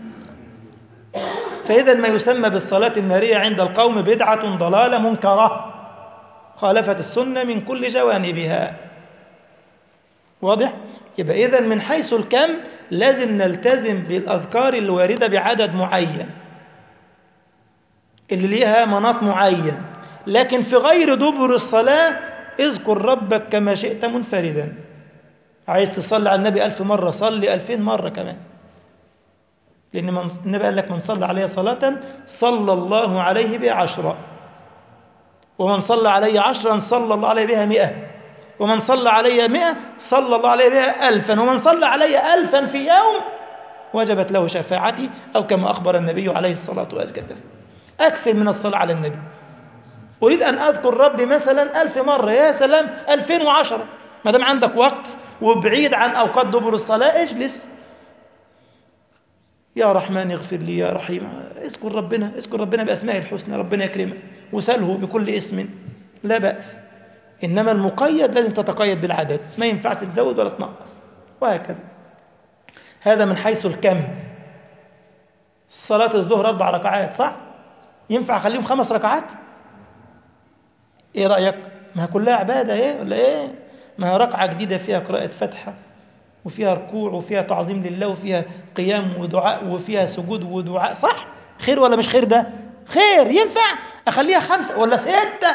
فإذا ما يسمى بالصلاة النارية عند القوم بدعة ضلالة منكرة خالفت السنة من كل جوانبها واضح؟ يبقى إذا من حيث الكم لازم نلتزم بالأذكار الواردة بعدد معين اللي ليها مناط معين لكن في غير دبر الصلاة اذكر ربك كما شئت منفردا عايز تصلي على النبي ألف مرة صلي ألفين مرة كمان لأن من النبي قال لك من صلى عليه صلاة صلى الله عليه بها عشرة ومن صلى علي عشرا صلى الله عليه بها مئة ومن صلى علي مئة صلى الله عليه بها ألفا ومن صلى علي ألفا في يوم وجبت له شفاعتي أو كما أخبر النبي عليه الصلاة والسلام أكثر من الصلاة على النبي أريد أن أذكر ربي مثلا ألف مرة يا سلام ألفين وعشرة ما دام عندك وقت وبعيد عن أوقات دبر الصلاة اجلس يا رحمن اغفر لي يا رحيم اذكر ربنا اذكر ربنا بأسمائه الحسنى ربنا يكرمك وسله بكل اسم لا بأس إنما المقيد لازم تتقيد بالعدد ما ينفعش تزود ولا تنقص وهكذا هذا من حيث الكم صلاة الظهر أربع ركعات صح؟ ينفع أخليهم خمس ركعات؟ إيه رأيك؟ ما كلها عبادة إيه ولا إيه؟ ما ركعة جديدة فيها قراءة فاتحة وفيها ركوع وفيها تعظيم لله وفيها قيام ودعاء وفيها سجود ودعاء صح؟ خير ولا مش خير ده؟ خير ينفع أخليها خمسة ولا ستة؟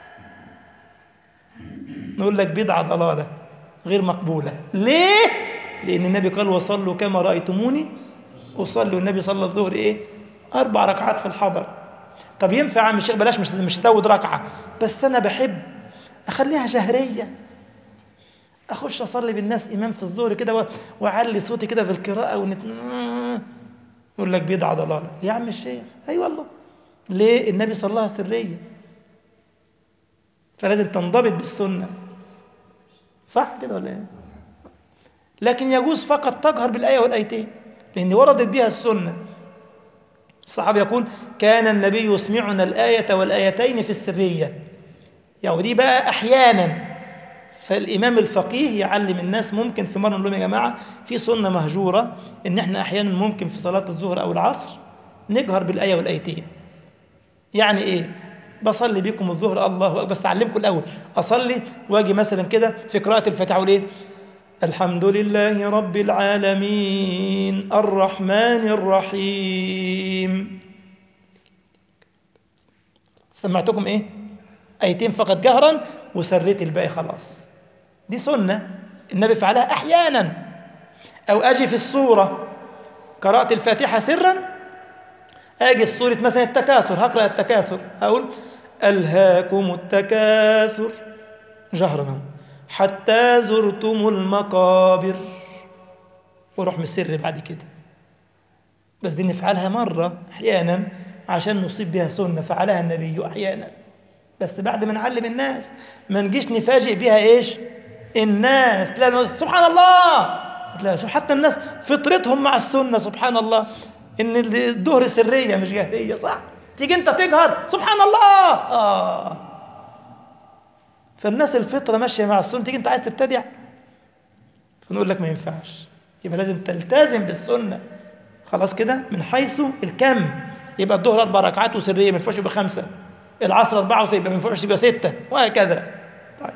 نقول لك بدعة ضلالة غير مقبولة ليه؟ لأن النبي قال وصلوا كما رأيتموني أصلي والنبي صلى الظهر إيه؟ أربع ركعات في الحضر طب ينفع عم الشيخ بلاش مش مش تزود ركعة بس أنا بحب أخليها جهرية أخش أصلي بالناس إمام في الظهر كده وأعلي صوتي كده في القراءة ونت... يقول لك بدعة ضلالة يا عم الشيخ أي أيوة والله ليه؟ النبي صلى الله عليه سرية فلازم تنضبط بالسنة صح كده ولا ايه لكن يجوز فقط تجهر بالآية والآيتين لأن وردت بها السنة الصحابي يقول كان النبي يسمعنا الآية والآيتين في السرية يعني دي بقى أحيانا فالإمام الفقيه يعلم الناس ممكن في مرة نقول لهم يا جماعة في سنة مهجورة إن إحنا أحيانا ممكن في صلاة الظهر أو العصر نجهر بالآية والآيتين يعني إيه بصلي بكم الظهر الله أكبر بس أعلمكم الأول أصلي وأجي مثلا كده في قراءة الفاتحة أقول إيه الحمد لله رب العالمين الرحمن الرحيم سمعتكم إيه آيتين فقط جهرا وسريت الباقي خلاص دي سنة النبي فعلها أحيانا أو أجي في الصورة قراءة الفاتحة سرا أجي في سورة مثلا التكاثر هقرأ التكاثر أقول ألهاكم التكاثر جهرا حتى زرتم المقابر وروح من السر بعد كده بس دي نفعلها مرة أحيانا عشان نصيب بها سنة فعلها النبي أحيانا بس بعد ما نعلم الناس ما نجيش نفاجئ بها إيش الناس لا سبحان الله لا حتى الناس فطرتهم مع السنة سبحان الله إن الظهر سرية مش جهرية صح تيجي أنت تجهر سبحان الله آه فالناس الفطرة ماشية مع السنة تيجي أنت عايز تبتدع فنقول لك ما ينفعش يبقى لازم تلتزم بالسنة خلاص كده من حيث الكم يبقى الظهر أربع ركعات وسرية ما ينفعش يبقى خمسة العصر أربعة يبقى ما ينفعش يبقى ستة وهكذا طيب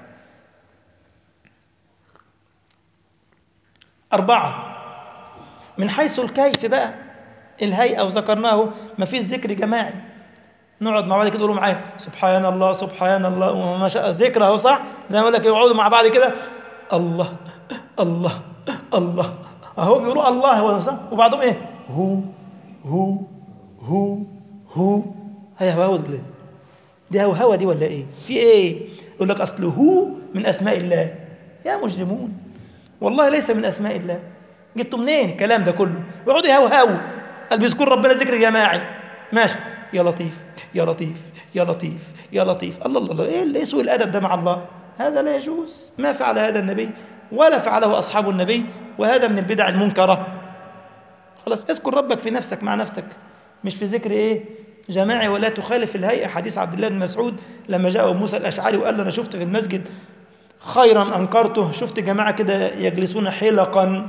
أربعة من حيث الكيف بقى الهيئة وذكرناه ما فيش ذكر جماعي نقعد مع بعض كده يقولوا معايا سبحان الله سبحان الله وما شاء ذكر اهو صح زي ما اقول لك يقعدوا مع بعض كده الله الله الله اهو بيقولوا الله هو صح وبعضهم ايه هو هو هو هو هي هو دي دي هو هوا دي ولا ايه في ايه يقول لك اصل هو من اسماء الله يا مجرمون والله ليس من اسماء الله جبتوا منين الكلام ده كله ويقعدوا يهوهوا قال بيذكر ربنا ذكر جماعي ماشي يا لطيف يا لطيف يا لطيف يا لطيف الله الله الله ايه اللي سوء الادب ده مع الله هذا لا يجوز ما فعل هذا النبي ولا فعله اصحاب النبي وهذا من البدع المنكره خلاص اذكر ربك في نفسك مع نفسك مش في ذكر ايه جماعي ولا تخالف الهيئه حديث عبد الله بن مسعود لما جاء ابو موسى الاشعري وقال له انا شفت في المسجد خيرا انكرته شفت جماعه كده يجلسون حلقا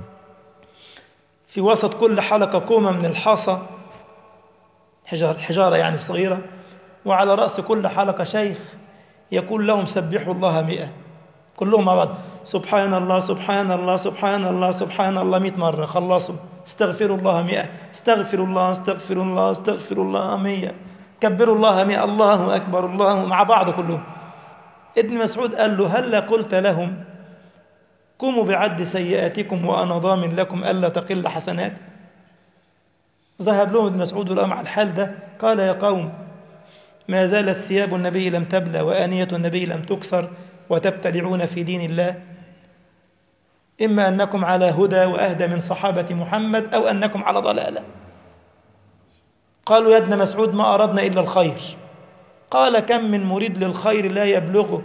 في وسط كل حلقه كومه من الحصى حجار حجاره يعني صغيره وعلى راس كل حلقه شيخ يقول لهم سبحوا الله مئة كلهم مع بعض سبحان الله سبحان الله سبحان الله سبحان الله مئة مرة خلصوا استغفروا الله مئة استغفر الله استغفر الله استغفر الله مئة كبروا الله مئة الله أكبر الله مع بعض كلهم ابن مسعود قال له هلا قلت لهم قوموا بعد سيئاتكم وأنا ضامن لكم ألا تقل حسنات ذهب لهم ابن مسعود ولقى مع الحال ده قال يا قوم ما زالت ثياب النبي لم تبلى وآنية النبي لم تكسر وتبتدعون في دين الله إما أنكم على هدى وأهدى من صحابة محمد أو أنكم على ضلالة قالوا يا ابن مسعود ما أردنا إلا الخير قال كم من مريد للخير لا يبلغه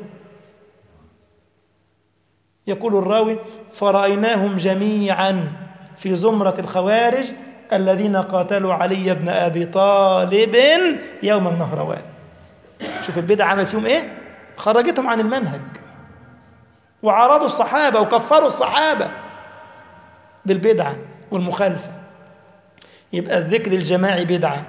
يقول الراوي فرأيناهم جميعا في زمرة الخوارج الذين قاتلوا علي بن أبي طالب يوم النهروان شوف البدع عمل فيهم إيه خرجتهم عن المنهج وعارضوا الصحابة وكفروا الصحابة بالبدعة والمخالفة يبقى الذكر الجماعي بدعة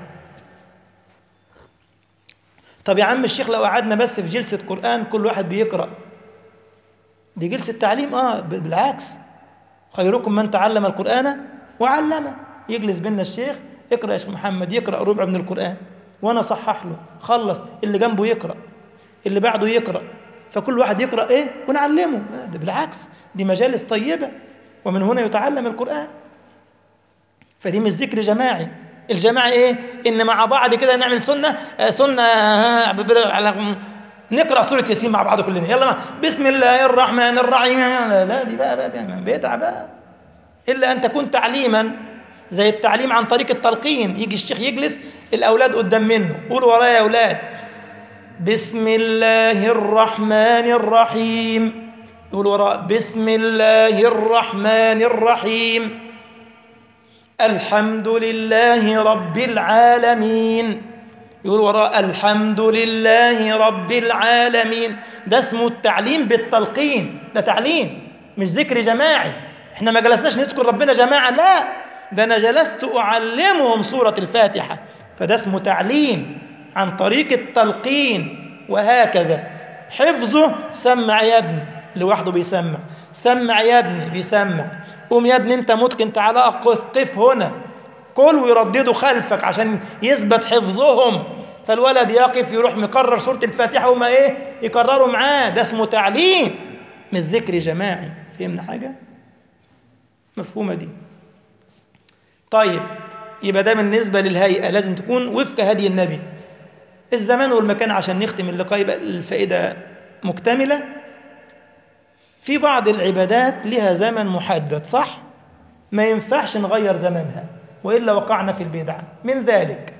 طب يا عم الشيخ لو قعدنا بس في جلسة قرآن كل واحد بيقرأ دي جلسة تعليم اه بالعكس خيركم من تعلم القرآن وعلمه يجلس بينا الشيخ اقرأ يا شيخ محمد يقرأ ربع من القرآن وانا صحح له خلص اللي جنبه يقرأ اللي بعده يقرأ فكل واحد يقرأ ايه ونعلمه ده بالعكس دي مجالس طيبة ومن هنا يتعلم القرآن فدي مش ذكر جماعي الجماعي ايه ان مع بعض كده نعمل سنة سنة على نقرأ سورة ياسين مع بعض كلنا يلا بسم الله الرحمن الرحيم لا, لا دي بقى, بقى بدعة بقى إلا أن تكون تعليما زي التعليم عن طريق التلقين يجي الشيخ يجلس الأولاد قدام منه قولوا ورايا يا أولاد بسم الله الرحمن الرحيم يقولوا وراء بسم الله الرحمن الرحيم الحمد لله رب العالمين يقول وراء الحمد لله رب العالمين ده اسمه التعليم بالتلقين ده تعليم مش ذكر جماعي احنا ما جلسناش نذكر ربنا جماعة لا ده أنا جلست أعلمهم سورة الفاتحة فده اسمه تعليم عن طريق التلقين وهكذا حفظه سمع يا ابني لوحده بيسمع سمع يا ابني بيسمع قوم يا ابني انت متقن تعالى قف قف هنا كل ويرددوا خلفك عشان يثبت حفظهم فالولد يقف يروح مكرر سورة الفاتحة وما ايه يكرروا معاه ده اسمه تعليم مش ذكر جماعي فهمنا حاجة مفهومة دي طيب يبقى ده بالنسبة للهيئة لازم تكون وفق هدي النبي الزمان والمكان عشان نختم اللقاء يبقى الفائدة مكتملة في بعض العبادات لها زمن محدد صح؟ ما ينفعش نغير زمنها وإلا وقعنا في البدعة من ذلك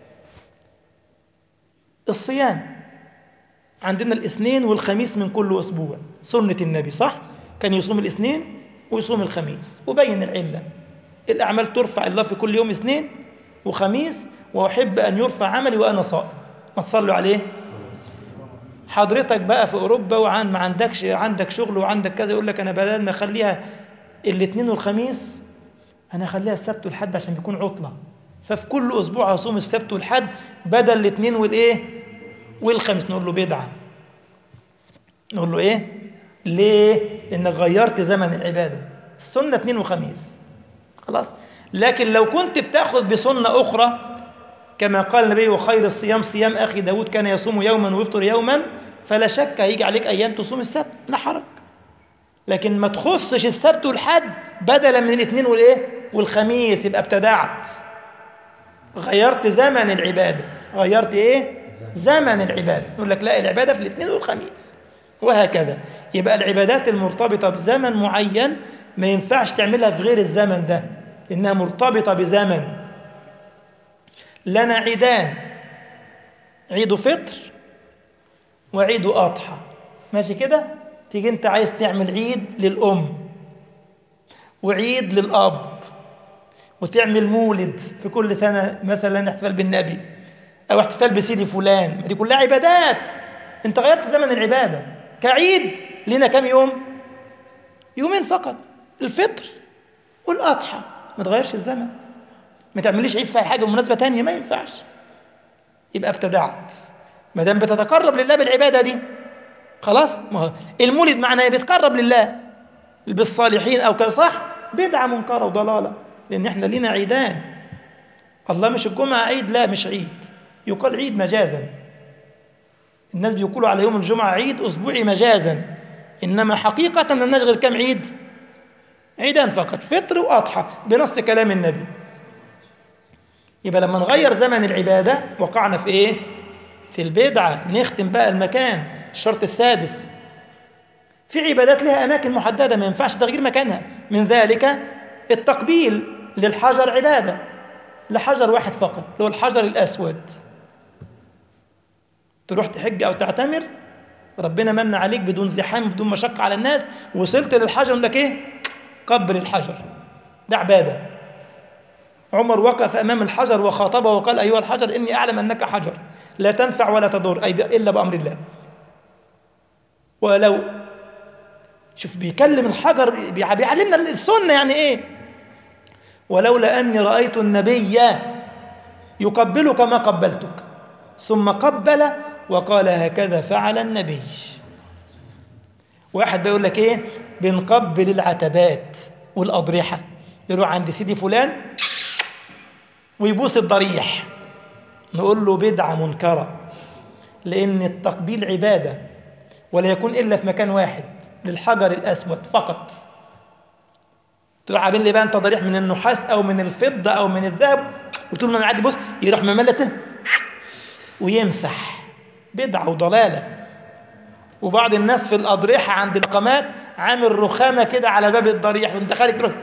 الصيام عندنا الاثنين والخميس من كل أسبوع سنة النبي صح؟ كان يصوم الاثنين ويصوم الخميس وبين العلة الأعمال ترفع الله في كل يوم اثنين وخميس وأحب أن يرفع عملي وأنا صائم ما تصلوا عليه حضرتك بقى في أوروبا وعن ما عندكش عندك شغل وعندك كذا يقول لك أنا بدل ما أخليها الاثنين والخميس أنا أخليها السبت والحد عشان بيكون عطلة ففي كل أسبوع هصوم السبت والحد بدل الاثنين والإيه والخميس نقول له بدعة نقول له إيه ليه لأنك غيرت زمن العبادة السنة اثنين وخميس خلاص لكن لو كنت بتاخذ بسنة أخرى كما قال النبي وخير الصيام صيام أخي داود كان يصوم يوما ويفطر يوما فلا شك هيجي عليك أيام تصوم السبت لا حرج لكن ما تخصش السبت والحد بدلا من الاثنين والايه والخميس يبقى ابتدعت غيرت زمن العبادة غيرت ايه زمن العبادة يقول لك لا العبادة في الاثنين والخميس وهكذا يبقى العبادات المرتبطة بزمن معين ما ينفعش تعملها في غير الزمن ده إنها مرتبطة بزمن لنا عيدان عيد فطر وعيد أضحى ماشي كده تيجي انت عايز تعمل عيد للأم وعيد للأب وتعمل مولد في كل سنة مثلا احتفال بالنبي أو احتفال بسيدي فلان ما دي كلها عبادات انت غيرت زمن العبادة كعيد لنا كم يوم يومين فقط الفطر والأضحى ما تغيرش الزمن ما تعمليش عيد في حاجة بمناسبة تانية ما ينفعش يبقى ابتدعت ما دام بتتقرب لله بالعبادة دي خلاص ما هو المولد معناه ايه بيتقرب لله بالصالحين أو كده صح بدعة منكرة وضلالة لأن احنا لينا عيدان الله مش الجمعة عيد لا مش عيد يقال عيد مجازا الناس بيقولوا على يوم الجمعة عيد أسبوعي مجازا إنما حقيقة ما لناش غير كم عيد عيدان فقط فطر وأضحى بنص كلام النبي يبقى لما نغير زمن العبادة وقعنا في إيه؟ في البدعة نختم بقى المكان الشرط السادس في عبادات لها أماكن محددة ما ينفعش تغيير مكانها من ذلك التقبيل للحجر عبادة لحجر واحد فقط اللي هو الحجر الأسود تروح تحج أو تعتمر ربنا من عليك بدون زحام بدون مشقة على الناس وصلت للحجر لك إيه قبل الحجر ده عبادة عمر وقف أمام الحجر وخاطبه وقال أيها الحجر إني أعلم أنك حجر لا تنفع ولا تضر أي إلا بأمر الله ولو شوف بيكلم الحجر بيعلمنا السنة يعني إيه ولولا أني رأيت النبي يقبلك ما قبلتك ثم قبل وقال هكذا فعل النبي واحد بيقول لك ايه بنقبل العتبات والأضرحة يروح عند سيدي فلان ويبوس الضريح نقول له بدعة منكرة لأن التقبيل عبادة ولا يكون إلا في مكان واحد للحجر الأسود فقط تروح عامل لي بقى انت ضريح من النحاس او من الفضه او من الذهب وطول ما معدي بص يروح مملته ويمسح بدعه وضلاله وبعض الناس في الاضرحه عند القامات عامل رخامه كده على باب الضريح وانت خارج تروح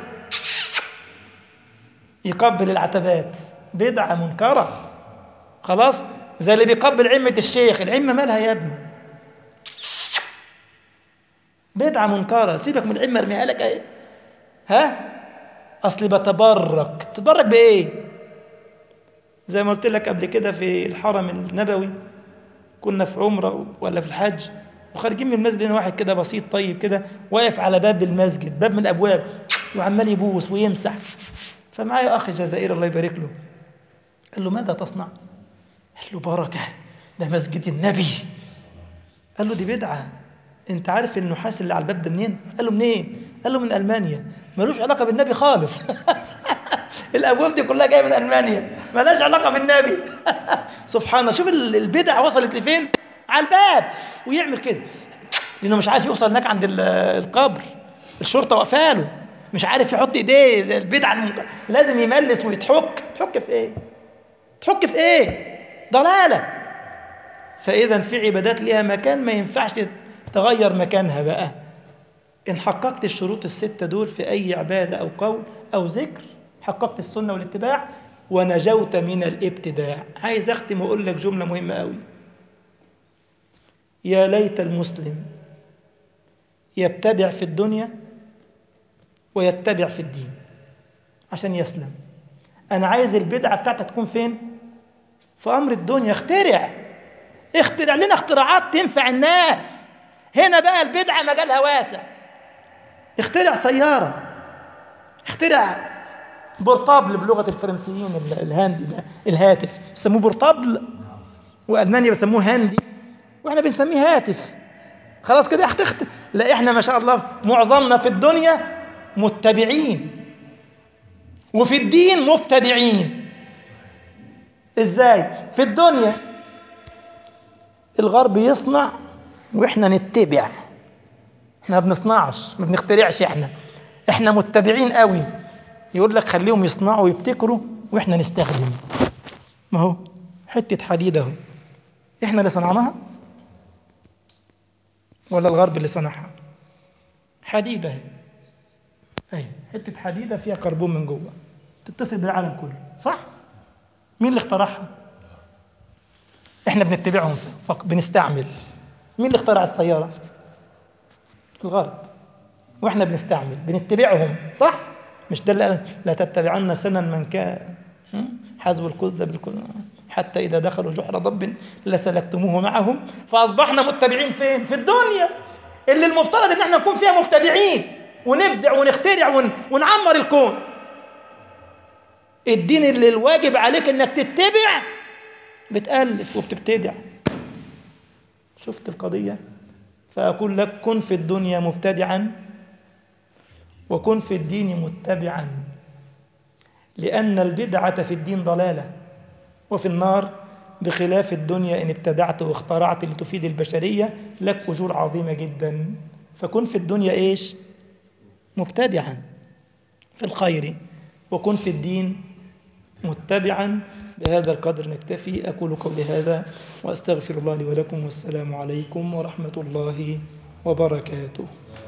يقبل العتبات بدعه منكره خلاص زي اللي بيقبل عمه الشيخ العمه مالها يا ابني بدعه منكره سيبك من العمه ارميها لك اهي ها اصلي بتبرك تتبرك بايه زي ما قلت لك قبل كده في الحرم النبوي كنا في عمره ولا في الحج وخارجين من المسجد هنا واحد كده بسيط طيب كده واقف على باب المسجد باب من الابواب وعمال يبوس ويمسح فمعايا اخ جزائري الله يبارك له قال له ماذا تصنع قال له بركه ده مسجد النبي قال له دي بدعه انت عارف النحاس اللي على الباب ده منين قال له منين قال له من المانيا ملوش علاقه بالنبي خالص الابواب دي كلها جايه من المانيا ملهاش علاقه بالنبي سبحان الله شوف البدع وصلت لفين على الباب ويعمل كده لانه مش عارف يوصل هناك عند القبر الشرطه واقفاله مش عارف يحط ايديه البدعه المنك... لازم يملس ويتحك تحك في ايه تحك في ايه ضلاله فاذا في عبادات ليها مكان ما ينفعش تغير مكانها بقى إن حققت الشروط الستة دول في أي عبادة أو قول أو ذكر حققت السنة والاتباع ونجوت من الابتداع عايز أختم وأقول لك جملة مهمة قوي يا ليت المسلم يبتدع في الدنيا ويتبع في الدين عشان يسلم أنا عايز البدعة بتاعتها تكون فين؟ في أمر الدنيا اخترع اخترع لنا اختراعات تنفع الناس هنا بقى البدعة مجالها واسع اخترع سيارة اخترع بورتابل بلغة الفرنسيين الهاندي ده الهاتف بيسموه بورتابل وألمانيا بيسموه هاندي واحنا بنسميه هاتف خلاص كده هتخت لا احنا ما شاء الله معظمنا في الدنيا متبعين وفي الدين مبتدعين ازاي في الدنيا الغرب يصنع واحنا نتبع احنا ما بنصنعش ما بنخترعش احنا احنا متبعين قوي يقول لك خليهم يصنعوا ويبتكروا واحنا نستخدم ما هو حته حديد اهو احنا اللي صنعناها ولا الغرب اللي صنعها حديده اهي اهي حته حديده فيها كربون من جوه تتصل بالعالم كله صح مين اللي اخترعها احنا بنتبعهم فق بنستعمل مين اللي اخترع السيارة الغرب واحنا بنستعمل بنتبعهم صح مش ده اللي قال لا تتبعن سنن من كان حزب الكذ بالكذ حتى إذا دخلوا جحر ضب لسلكتموه معهم فأصبحنا متبعين فين في الدنيا اللي المفترض ان احنا نكون فيها مبتدعين ونبدع ونخترع ون... ونعمر الكون الدين اللي الواجب عليك انك تتبع بتألف وبتبتدع شفت القضية فأقول لك كن في الدنيا مبتدعا وكن في الدين متبعا لأن البدعة في الدين ضلالة وفي النار بخلاف الدنيا إن ابتدعت واخترعت لتفيد البشرية لك أجور عظيمة جدا فكن في الدنيا إيش مبتدعا في الخير وكن في الدين متبعا بهذا القدر نكتفي أقول قولي هذا وأستغفر الله لي ولكم والسلام عليكم ورحمة الله وبركاته